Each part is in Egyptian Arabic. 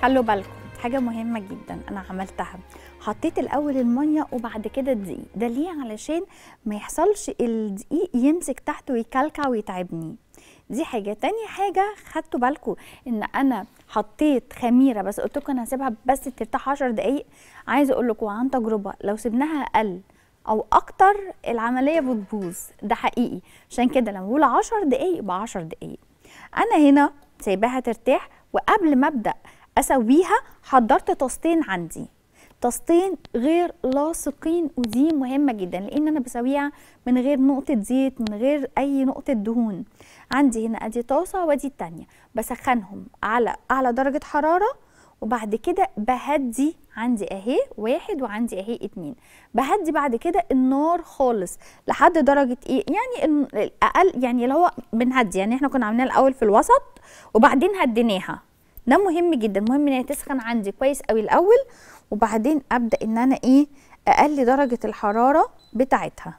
خلوا بالكم حاجه مهمه جدا انا عملتها حطيت الاول الميه وبعد كده الدقيق ده ليه علشان ما يحصلش الدقيق يمسك تحت ويكلكع ويتعبني دي حاجه تاني حاجه خدتوا بالكم ان انا حطيت خميره بس قلت لكم انا هسيبها بس ترتاح 10 دقايق عايزه اقول لكم عن تجربه لو سيبناها اقل او اكتر العمليه بتبوظ ده حقيقي عشان كده لما بقول 10 دقايق يبقى 10 دقايق انا هنا سايباها ترتاح وقبل ما ابدا اسويها حضرت طاستين عندي طاستين غير لاصقين ودي مهمه جدا لان انا بسويها من غير نقطه زيت من غير اي نقطه دهون عندي هنا ادي طاسه وادي التانية بسخنهم على اعلى درجه حراره وبعد كده بهدي عندي اهي واحد وعندي اهي اتنين بهدي بعد كده النار خالص لحد درجه ايه يعني ال- الاقل يعني اللي هو بنهدي يعني احنا كنا عاملينها الاول في الوسط وبعدين هديناها ده مهم جدا مهم ان هي تسخن عندي كويس قوي الاول وبعدين ابدا ان انا ايه اقلي درجه الحراره بتاعتها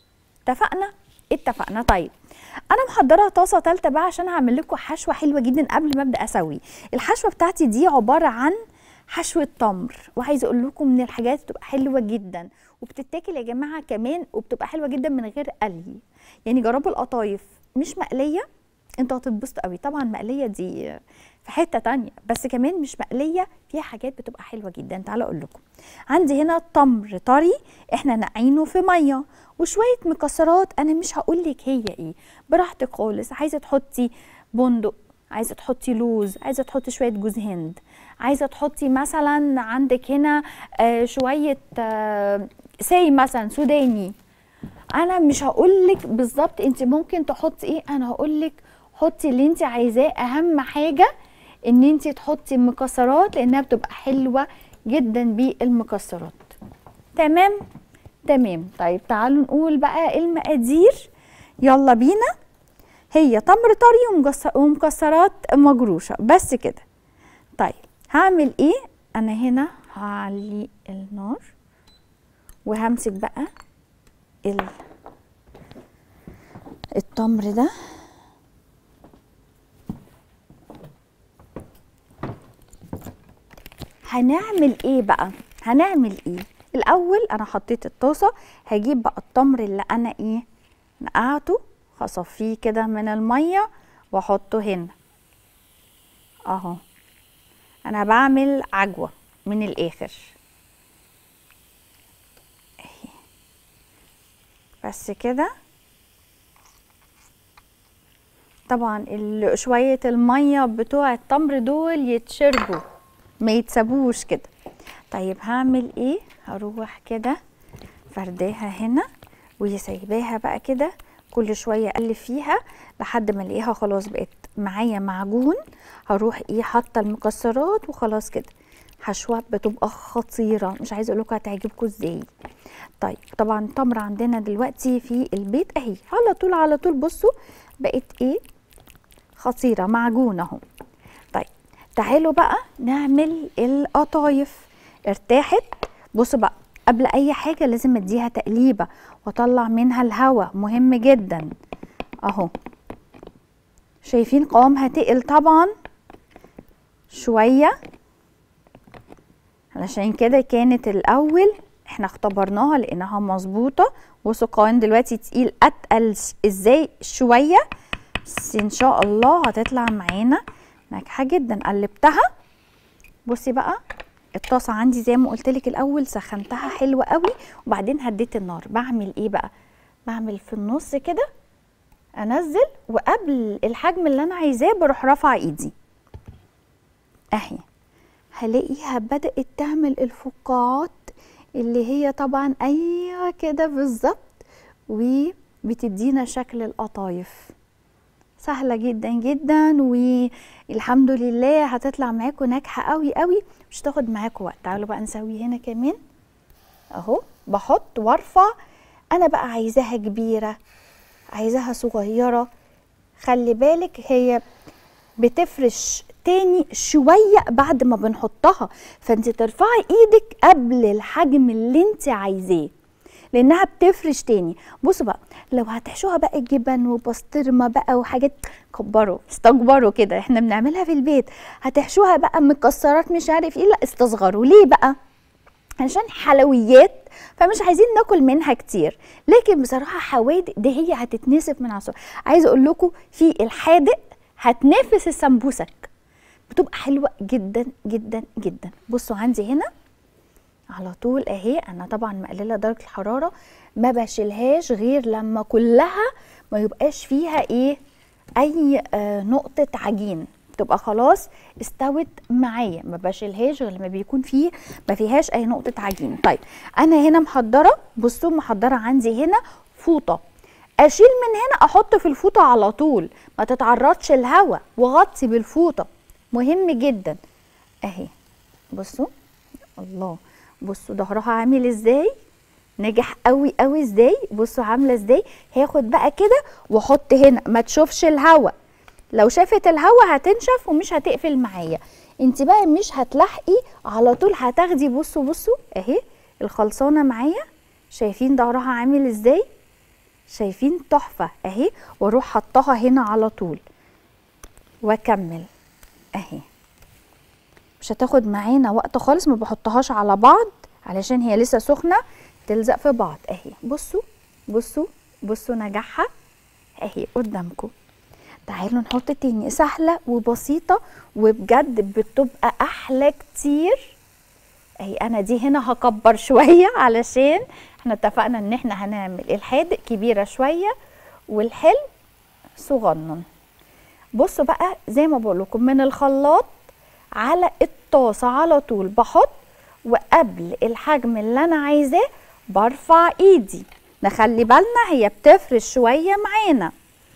اتفقنا اتفقنا طيب انا محضره طاسه ثالثه بقى عشان هعمل لكم حشوه حلوه جدا قبل ما ابدا اسوي الحشوه بتاعتي دي عباره عن حشوه تمر وعايزه اقول لكم من الحاجات بتبقى حلوه جدا وبتتاكل يا جماعه كمان وبتبقى حلوه جدا من غير قلي يعني جربوا القطايف مش مقليه انتوا هتتبسطوا قوي طبعا مقليه دي في حته تانية بس كمان مش مقليه فيها حاجات بتبقى حلوه جدا تعالوا اقول لكم عندي هنا تمر طري احنا نقعينه في ميه وشويه مكسرات انا مش هقول لك هي ايه براحتك خالص عايزه تحطي بندق عايزه تحطي لوز عايزه تحطي شويه جوز هند عايزه تحطي مثلا عندك هنا آه شويه آه سي مثلا سوداني انا مش هقول لك بالظبط انت ممكن تحطي ايه انا هقول لك حطي اللي انت عايزاه اهم حاجه ان انت تحطي مكسرات لانها بتبقى حلوه جدا بالمكسرات تمام تمام طيب تعالوا نقول بقى المقادير يلا بينا هي تمر طري ومجس- ومكسرات مجروشه بس كده طيب هعمل ايه انا هنا هعلي النار وهمسك بقى ال التمر ده هنعمل ايه بقى هنعمل ايه الاول انا حطيت الطاسه هجيب بقى التمر اللي انا ايه نقعته هصفيه كده من الميه واحطه هنا اهو انا بعمل عجوه من الاخر اهي بس كده طبعا ال- شويه الميه بتوع التمر دول يتشربوا ما يتسابوش كده طيب هعمل ايه هروح كده فرداها هنا وسايباها بقى كده كل شويه اقلب فيها لحد ما الاقيها خلاص بقت معايا معجون هروح ايه حاطه المكسرات وخلاص كده حشوه بتبقى خطيره مش عايزه اقول لكم هتعجبكم ازاي طيب طبعا التمر عندنا دلوقتي في البيت اهي على طول على طول بصوا بقت ايه خطيره معجونه اهو طيب تعالوا بقى نعمل القطايف ارتاحت بصوا بقى قبل اي حاجه لازم اديها تقليبه واطلع منها الهواء مهم جدا اهو شايفين قوامها تقل طبعا شويه علشان كده كانت الاول احنا اختبرناها لانها مظبوطه بصوا القوام دلوقتي تقيل اتقل ش- ازاي شويه بس ان شاء الله هتطلع معانا ناجحه جدا قلبتها بصي بقى الطاسه عندي زي ما قلت لك الاول سخنتها حلوه قوي وبعدين هديت النار بعمل ايه بقى بعمل في النص كده انزل وقبل الحجم اللي انا عايزاه بروح رافعه ايدي اهي هلاقيها بدات تعمل الفقاعات اللي هي طبعا ايوه كده بالظبط وبتدينا شكل القطايف سهلة جدا جدا والحمد لله هتطلع معاكم ناجحة قوي قوي مش تاخد معاكم وقت تعالوا بقى نسوي هنا كمان اهو بحط وارفع انا بقى عايزاها كبيرة عايزاها صغيرة خلي بالك هي بتفرش تاني شوية بعد ما بنحطها فانت ترفعي ايدك قبل الحجم اللي انت عايزاه لانها بتفرش تاني بصوا بقى لو هتحشوها بقى جبن وبسطرمه بقى وحاجات كبروا استكبروا كده احنا بنعملها في البيت هتحشوها بقى مكسرات مش عارف ايه لا استصغروا ليه بقى عشان حلويات فمش عايزين ناكل منها كتير لكن بصراحه حوادق دي هي هتتنسف من عصر عايزه اقول لكم في الحادق هتنافس السمبوسك بتبقى حلوه جدا جدا جدا بصوا عندي هنا على طول اهي انا طبعا مقلله درجه الحراره ما بشيلهاش غير لما كلها ما يبقاش فيها ايه اي آه نقطه عجين تبقى خلاص استوت معايا ما بشيلهاش غير لما بيكون فيه ما فيهاش اي نقطه عجين طيب انا هنا محضره بصوا محضره عندي هنا فوطه اشيل من هنا احط في الفوطه على طول ما تتعرضش الهواء وغطي بالفوطه مهم جدا اهي بصوا الله بصوا ظهرها عامل ازاي نجح قوي قوي ازاي بصوا عامله ازاي هاخد بقى كده واحط هنا ما تشوفش الهواء لو شافت الهواء هتنشف ومش هتقفل معايا انت بقى مش هتلحقي على طول هتاخدي بصوا بصوا اهي الخلصانه معايا شايفين ظهرها عامل ازاي شايفين تحفه اهي واروح حطها هنا على طول واكمل اهي مش هتاخد معانا وقت خالص ما بحطهاش على بعض علشان هي لسه سخنه تلزق في بعض اهي بصوا بصوا بصوا نجاحها اهي قدامكم تعالوا نحط تاني سهله وبسيطه وبجد بتبقى احلى كتير اهي انا دي هنا هكبر شويه علشان احنا اتفقنا ان احنا هنعمل الحادق كبيره شويه والحلو صغنن بصوا بقى زي ما بقول لكم من الخلاط على الطاسه على طول بحط وقبل الحجم اللي انا عايزاه برفع ايدي نخلي بالنا هي بتفرش شويه معانا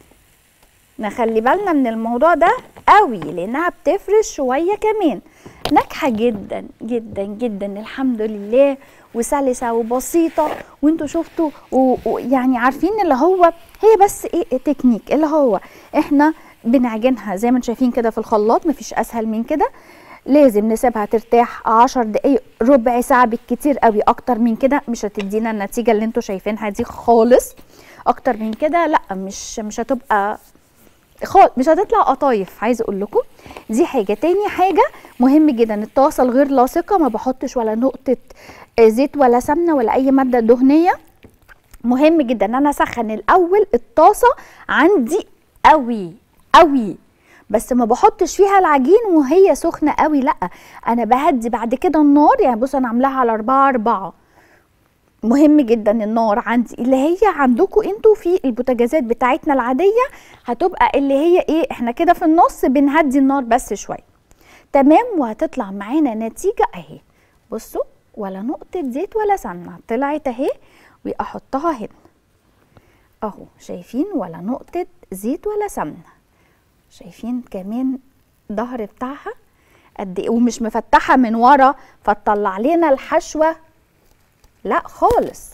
نخلي بالنا من الموضوع ده قوي لانها بتفرش شويه كمان ناجحه جدا جدا جدا الحمد لله وسلسه وبسيطه وانتوا شفتوا ويعني عارفين اللي هو هي بس ايه تكنيك اللي هو احنا بنعجنها زي ما انتم شايفين كده في الخلاط مفيش اسهل من كده لازم نسيبها ترتاح عشر دقايق ربع ساعه بالكتير قوي اكتر من كده مش هتدينا النتيجه اللي انتوا شايفينها دي خالص اكتر من كده لا مش مش هتبقى خالص مش هتطلع قطايف عايزه اقول لكم دي حاجه تاني حاجه مهم جدا الطاسه الغير لاصقه ما بحطش ولا نقطه زيت ولا سمنه ولا اي ماده دهنيه مهم جدا ان انا اسخن الاول الطاسه عندي قوي قوي بس ما بحطش فيها العجين وهي سخنه قوي لا انا بهدي بعد كده النار يعني بص انا عاملاها على 4 4 مهم جدا النار عندي اللي هي عندكم انتوا في البوتاجازات بتاعتنا العاديه هتبقى اللي هي ايه احنا كده في النص بنهدي النار بس شويه تمام وهتطلع معانا نتيجه اهي بصوا ولا نقطه زيت ولا سمنه طلعت اهي واحطها هنا اهو شايفين ولا نقطه زيت ولا سمنه شايفين كمان ظهر بتاعها قد ايه ومش مفتحه من ورا فتطلع لنا الحشوه لا خالص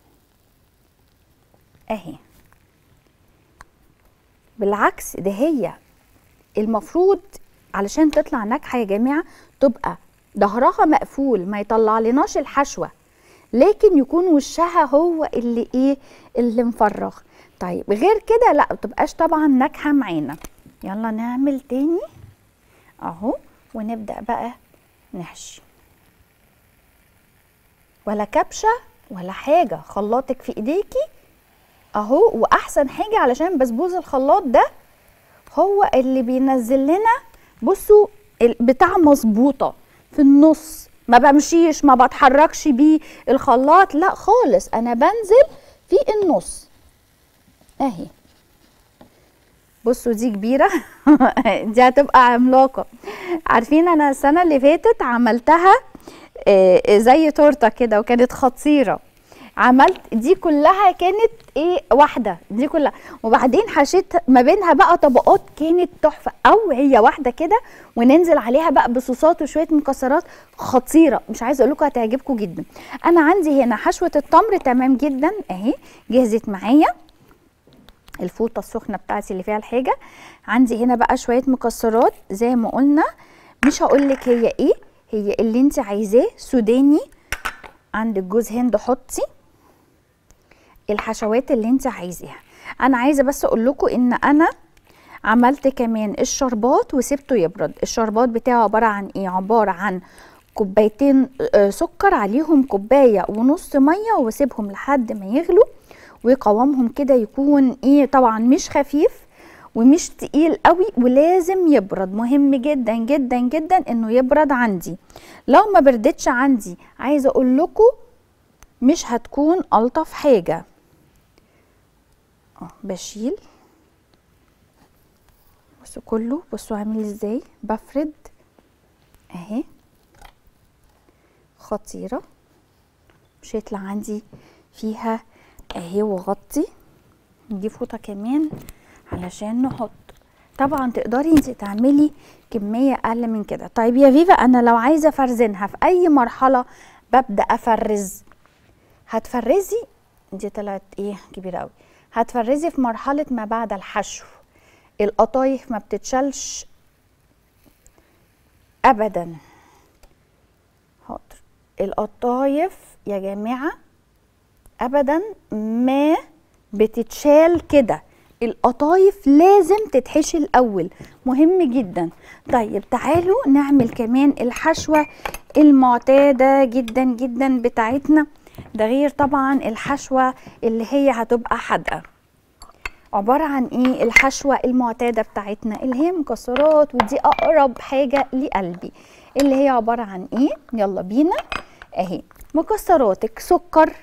اهي بالعكس ده هي المفروض علشان تطلع ناجحه يا جماعه تبقى ظهرها مقفول ما يطلع لناش الحشوه لكن يكون وشها هو اللي ايه اللي مفرغ طيب غير كده لا تبقاش طبعا ناجحه معانا يلا نعمل تاني اهو ونبدا بقى نحشي ولا كبشه ولا حاجه خلاطك في ايديكي اهو واحسن حاجه علشان بسبوس الخلاط ده هو اللي بينزل لنا بصوا بتاع مظبوطه في النص ما بمشيش ما بتحركش بيه الخلاط لا خالص انا بنزل في النص اهي بصوا دي كبيره دي هتبقى عملاقه عارفين انا السنه اللي فاتت عملتها زي تورته كده وكانت خطيره عملت دي كلها كانت ايه واحده دي كلها وبعدين حشيت ما بينها بقى طبقات كانت تحفه او هي واحده كده وننزل عليها بقى بصوصات وشويه مكسرات خطيره مش عايزه اقول لكم هتعجبكم جدا انا عندي هنا حشوه التمر تمام جدا اهي جهزت معايا الفوطه السخنه بتاعتي اللي فيها الحاجه عندي هنا بقى شويه مكسرات زي ما قلنا مش هقول لك هي ايه هي اللي انت عايزاه سوداني عندك جوز هند حطي الحشوات اللي انت عايزاها انا عايزه بس اقول لكم ان انا عملت كمان الشربات وسبته يبرد الشربات بتاعه عباره عن ايه عباره عن كوبايتين آه، سكر عليهم كوبايه ونص ميه واسيبهم لحد ما يغلوا وقوامهم كده يكون ايه طبعا مش خفيف ومش تقيل قوي ولازم يبرد مهم جدا جدا جدا انه يبرد عندي لو ما بردتش عندي عايزه اقول لكم مش هتكون الطف حاجه اه بشيل بصوا كله بصوا عامل ازاي بفرد اهي خطيره مش هيطلع عندي فيها اهي وغطي نجيب فوطه كمان علشان نحط طبعا تقدري انت تعملي كميه اقل من كده طيب يا فيفا انا لو عايزه افرزنها في اي مرحله ببدا افرز هتفرزي دي طلعت ايه كبيره قوي هتفرزي في مرحله ما بعد الحشو القطايف ما بتتشالش ابدا حاضر القطايف يا جماعه ابدا ما بتتشال كده القطايف لازم تتحشي الاول مهم جدا طيب تعالوا نعمل كمان الحشوه المعتاده جدا جدا بتاعتنا ده غير طبعا الحشوه اللي هي هتبقى حادقه عباره عن ايه الحشوه المعتاده بتاعتنا اللي هي مكسرات ودي اقرب حاجه لقلبي اللي هي عباره عن ايه يلا بينا اهي مكسراتك سكر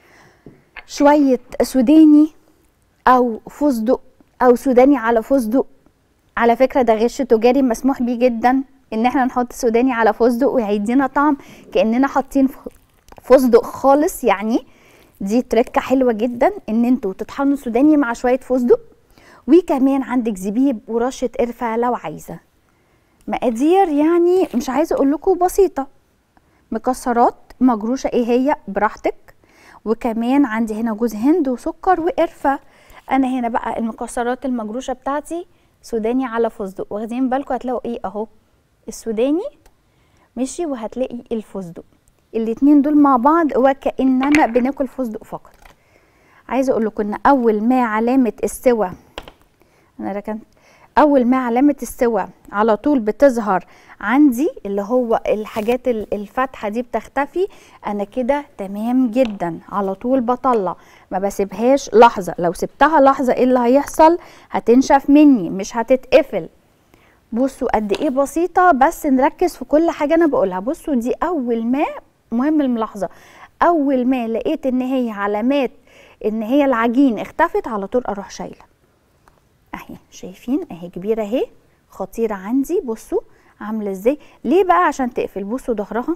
شويه سوداني او فستق او سوداني على فستق على فكره ده غش تجاري مسموح بيه جدا ان احنا نحط سوداني على فستق وهيدينا طعم كاننا حاطين فستق خالص يعني دي تركه حلوه جدا ان انتوا تطحنوا سوداني مع شويه فستق وكمان عندك زبيب ورشه قرفه لو عايزه مقادير يعني مش عايزه اقول لكم بسيطه مكسرات مجروشه ايه هي براحتك وكمان عندي هنا جوز هند وسكر وقرفه انا هنا بقى المكسرات المجروشه بتاعتي سوداني على فستق واخدين بالكم هتلاقوا ايه اهو السوداني ماشي وهتلاقي الفستق الاتنين دول مع بعض وكاننا بناكل فستق فقط عايزه اقول لكم ان اول ما علامه السوى انا ركنت اول ما علامه السوى على طول بتظهر عندي اللي هو الحاجات الفاتحه دي بتختفي انا كده تمام جدا على طول بطلع ما بسيبهاش لحظه لو سبتها لحظه ايه اللي هيحصل هتنشف مني مش هتتقفل بصوا قد ايه بسيطه بس نركز في كل حاجه انا بقولها بصوا دي اول ما مهم الملاحظه اول ما لقيت ان هي علامات ان هي العجين اختفت على طول اروح شايله اهي شايفين اهي كبيره اهي خطيره عندي بصوا عامله ازاي ليه بقى عشان تقفل بصوا ظهرها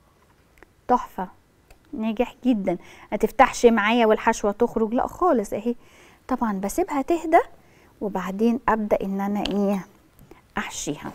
تحفه ناجح جدا ما تفتحش معايا والحشوه تخرج لا خالص اهي طبعا بسيبها تهدى وبعدين ابدا ان انا ايه احشيها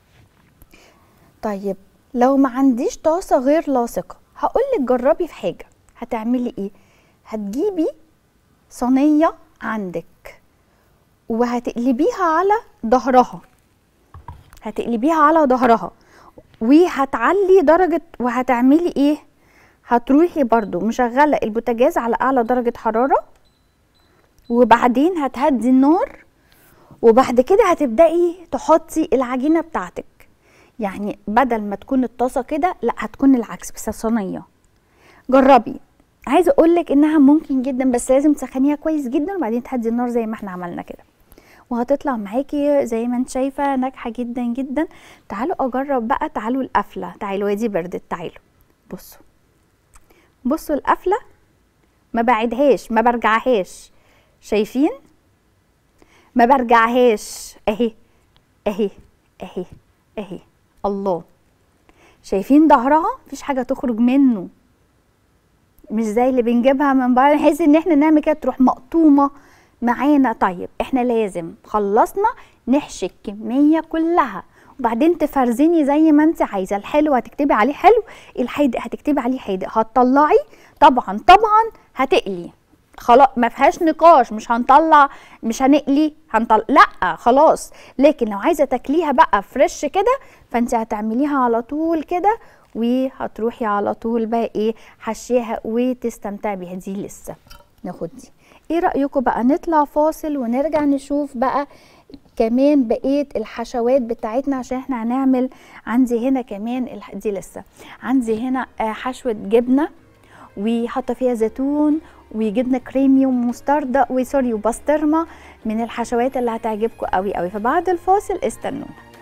طيب لو ما عنديش طاسه غير لاصقه هقولك جربي في حاجه هتعملي ايه هتجيبي صينيه عندك وهتقلبيها على ظهرها هتقلبيها على ظهرها وهتعلي درجة وهتعملي ايه هتروحي برضو مشغلة البوتاجاز على اعلى درجة حرارة وبعدين هتهدي النار وبعد كده هتبدأي تحطي العجينة بتاعتك يعني بدل ما تكون الطاسة كده لا هتكون العكس بس صينية جربي عايزه اقول لك انها ممكن جدا بس لازم تسخنيها كويس جدا وبعدين تهدي النار زي ما احنا عملنا كده وهتطلع معاكي زي ما انت شايفه ناجحه جدا جدا تعالوا اجرب بقى تعالوا القفله تعالوا دي بردت تعالوا بصوا بصوا القفله ما بعدهاش ما برجعهاش شايفين ما برجعهاش اهي اهي اهي اهي الله شايفين ظهرها مفيش حاجه تخرج منه مش زي اللي بنجيبها من بره نحس ان احنا نعمل كده تروح مقطومه معانا طيب احنا لازم خلصنا نحشي الكميه كلها وبعدين تفرزني زي ما انت عايزه الحلو هتكتبي عليه حلو الحادق هتكتبي عليه حادق هتطلعي طبعا طبعا هتقلي خلاص ما فيهاش نقاش مش هنطلع مش هنقلي هنطلع لا خلاص لكن لو عايزه تاكليها بقى فريش كده فانت هتعمليها على طول كده وهتروحي على طول بقى ايه حشيها وتستمتعي بيها دي لسه ناخد دي ايه رايكم بقى نطلع فاصل ونرجع نشوف بقى كمان بقيه الحشوات بتاعتنا عشان احنا هنعمل عندي هنا كمان الح- دي لسه عندي هنا آه، حشوه جبنه وحاطه فيها زيتون وجبنه كريمي ومستردة وسوري وبسطرمه من الحشوات اللي هتعجبكم قوي قوي فبعد الفاصل استنونا